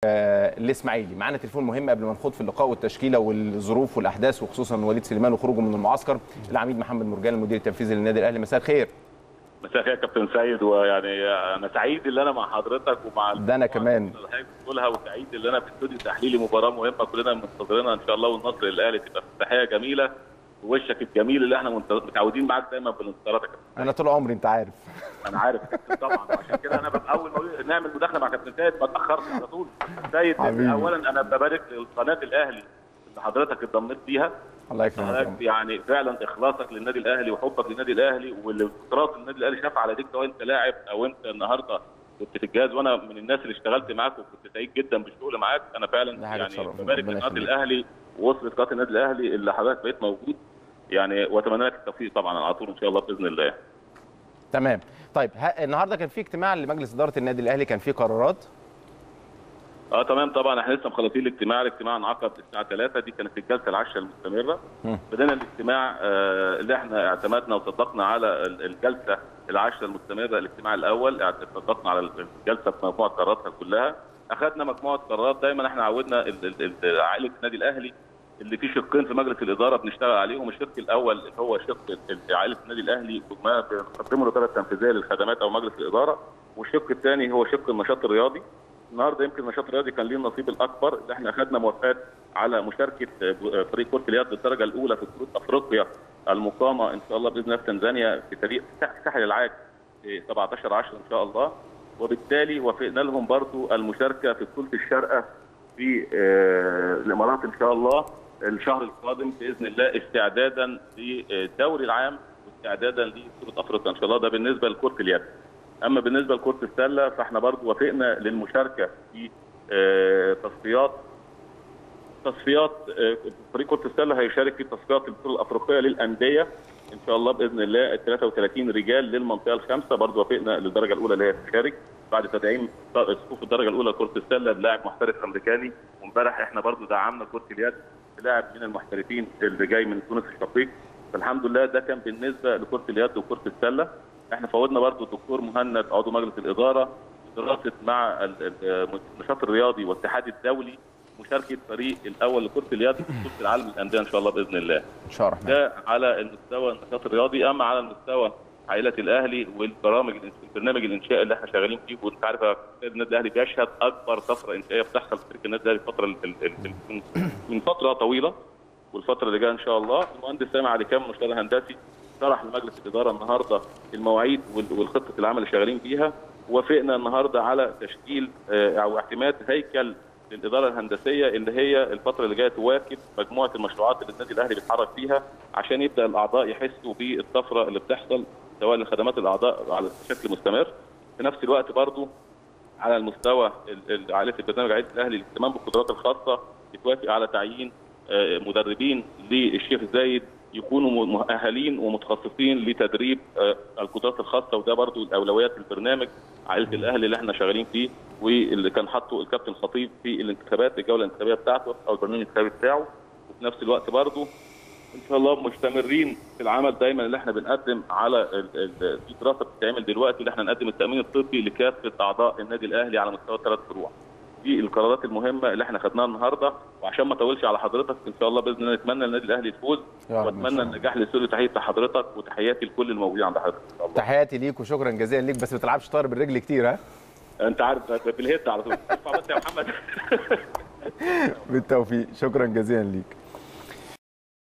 آه، الاسماعيلي معانا تليفون مهم قبل ما نخوض في اللقاء والتشكيله والظروف والاحداث وخصوصا وليد سليمان وخروجه من المعسكر العميد محمد مرجان المدير التنفيذي للنادي الاهلي مساء الخير مساء الخير يا كابتن سيد ويعني انا سعيد ان انا مع حضرتك ومع ده أنا كمان. اللي حضرتك بتقولها وسعيد ان انا في استوديو تحليلي مباراه مهمه كلنا منتظرينها ان شاء الله والنصر للاهلي تبقى افتتاحيه جميله ووشك الجميل اللي احنا منت- متعودين معاك دايما بالانتصارات يا كابتن انا طول عمري انت عارف انا عارف يا كابتن طبعا عشان كده انا ببقى اول ما أقول نعمل مداخله مع كابتن سيد ما اتاخرش على طول سيد حبيبي. اولا انا ببارك لقناه الاهلي اللي حضرتك اتضمنت فيها الله يكرمك يا حضرتك رب. يعني فعلا اخلاصك للنادي الاهلي وحبك للنادي الاهلي والانتصارات النادي الاهلي شاف على ديك سواء انت لاعب او انت النهارده كنت في الجهاز وانا من الناس اللي اشتغلت معاك وكنت سعيد جدا بالشغل معاك انا فعلا ده حاجة يعني تشرف. ببارك ربنا لقناه يخليك. الاهلي ووصلت قناه النادي الاهلي اللي حضرتك بقيت موجود يعني واتمنى لك التوفيق طبعا على طول ان شاء الله باذن الله تمام طيب ها النهارده كان في اجتماع لمجلس اداره النادي الاهلي كان في قرارات اه تمام طبعا احنا لسه مخلصين الاجتماع الاجتماع انعقد الساعه 3 دي كانت الجلسه العاشره المستمره مم. بدأنا الاجتماع آه، اللي احنا اعتمدنا وصدقنا على ال- الجلسه العاشره المستمره الاجتماع الاول اعت- صدقنا على الجلسه بمجموعه قراراتها كلها اخذنا مجموعه قرارات دايما احنا عودنا ال- ال- ال- عائله النادي الاهلي اللي فيه شقين في مجلس الاداره بنشتغل عليهم الشق الاول اللي هو شق ال- عائله النادي الاهلي وما بنقدمه الاداره التنفيذيه للخدمات او مجلس الاداره والشق الثاني هو شق النشاط الرياضي النهارده يمكن النشاط الرياضي كان ليه النصيب الاكبر اللي احنا اخذنا موافقات على مشاركه آه، فريق كره اليد للدرجه الاولى في بطوله افريقيا المقامه ان شاء الله باذن الله في تنزانيا في فريق ساحل العاج في 17 10 ان شاء الله وبالتالي وافقنا لهم برضو المشاركه في بطوله الشارقه في آه، الامارات ان شاء الله الشهر القادم باذن الله استعدادا للدوري العام واستعدادا لبطوله افريقيا ان شاء الله ده بالنسبه لكره اليد. اما بالنسبه لكره السله فاحنا برضو وافقنا للمشاركه في آه، تصفيات تصفيات آه، فريق كره السله هيشارك في تصفيات البطوله الافريقيه للانديه ان شاء الله باذن الله ال 33 رجال للمنطقه الخامسه برضو وافقنا للدرجه الاولى اللي هي تشارك بعد تدعيم صفوف الدرجه الاولى لكره السله بلاعب محترف امريكاني وامبارح احنا برضو دعمنا كره اليد بلاعب من المحترفين اللي جاي من تونس الشقيق فالحمد لله ده كان بالنسبه لكره اليد وكره السله احنا فوضنا برضو الدكتور مهند عضو مجلس الاداره دراسه مع ال- ال- النشاط الرياضي والاتحاد الدولي مشاركه فريق الاول لكره اليد في بطوله العالم للانديه ان شاء الله باذن الله ان شاء الله الرحمن. ده على المستوى النشاط الرياضي اما على المستوى عائله الاهلي والبرامج البرنامج الانشائي اللي احنا شغالين فيه وانت عارف يا أستاذ النادي الاهلي بيشهد اكبر طفره انشائيه بتحصل في تاريخ النادي الاهلي الفتره ال- ال- ال- من- من فتره طويله والفتره اللي جايه ان شاء الله المهندس سامع علي كام مشتغل هندسي شرح لمجلس الاداره النهارده المواعيد وال- والخطه العمل اللي شغالين فيها وافقنا النهارده على تشكيل آه، او اعتماد هيكل للاداره الهندسيه اللي هي الفتره اللي جايه تواكب مجموعه المشروعات اللي النادي الاهلي بيتحرك فيها عشان يبدا الاعضاء يحسوا بالطفره اللي بتحصل سواء لخدمات الاعضاء على بشكل مستمر في نفس الوقت برضو على المستوى ال- ال- عائله البرنامج عائله الاهلي الاهتمام بالقدرات الخاصه يتوافق على تعيين آه، مدربين للشيخ زايد يكونوا م- مؤهلين ومتخصصين لتدريب آه، القدرات الخاصه وده برضو الاولويات البرنامج عائله الاهلي اللي احنا شغالين فيه واللي كان حاطه الكابتن خطيب في الانتخابات الجوله الانتخابيه بتاعته او البرنامج الانتخابي بتاعه وفي نفس الوقت برضو ان شاء الله مستمرين في العمل دايما اللي احنا بنقدم على ال- ال- في دراسه بتتعمل دلوقتي اللي احنا نقدم التامين الطبي لكافه اعضاء النادي الاهلي على مستوى ثلاث فروع. دي القرارات المهمه اللي احنا خدناها النهارده وعشان ما اطولش على حضرتك ان شاء الله باذن الله نتمنى النادي الاهلي يفوز يا رب إن شاء واتمنى الله. النجاح للاستوديو تحيه لحضرتك وتحياتي لكل الموجودين عند حضرتك ان شاء الله. تحياتي ليك وشكرا جزيلا ليك بس ما تلعبش طاير بالرجل كتير ها انت عارف بالهيد على طول ارفع بس يا محمد بالتوفيق شكرا جزيلا ليك